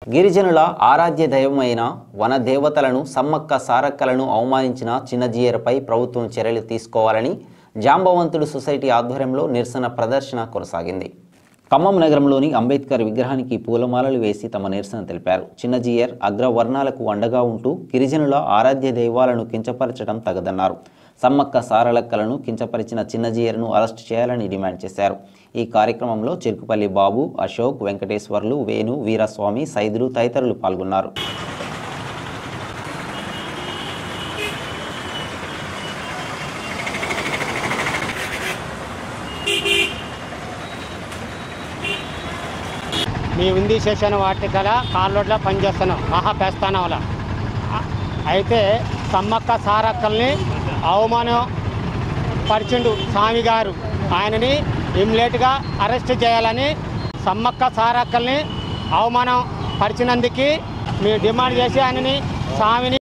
గిరిజనుల ఆరాధ్య దైవమైన వన దేవతలను సమ్మక్క సారక్కలను అవమానించిన చిన్నజీయర్పై ప్రభుత్వం చర్యలు తీసుకోవాలని జాంబవంతుడు సొసైటీ ఆధ్వర్యంలో నిరసన ప్రదర్శన కొనసాగింది ఖమ్మం నగరంలోని అంబేద్కర్ విగ్రహానికి పూలమాలలు వేసి తమ నిరసన తెలిపారు చిన్నజీయర్ అగ్రవర్ణాలకు అండగా ఉంటూ గిరిజనుల ఆరాధ్య దైవాలను కించపరచడం తగదన్నారు సమ్మక్క సారలక్కలను కించపరిచిన చిన్నజీయర్ను అరెస్ట్ చేయాలని డిమాండ్ చేశారు ఈ కార్యక్రమంలో చిరుకుపల్లి బాబు అశోక్ వెంకటేశ్వర్లు వేణు వీరస్వామి సైదులు తదితరులు పాల్గొన్నారు మీ ఉంది సెషన్ వాటికల కార్లోడ్లో పనిచేస్తున్నాం మహాపేస్తానంలో అయితే సమ్మక్క సారక్కల్ని అవమానం పరిచిండు స్వామి గారు ఆయనని ఇమ్మీడియట్గా అరెస్ట్ చేయాలని సమ్మక్క సారక్కల్ని అవమానం పరిచినందుకు మేము డిమాండ్ చేసి ఆయనని స్వామిని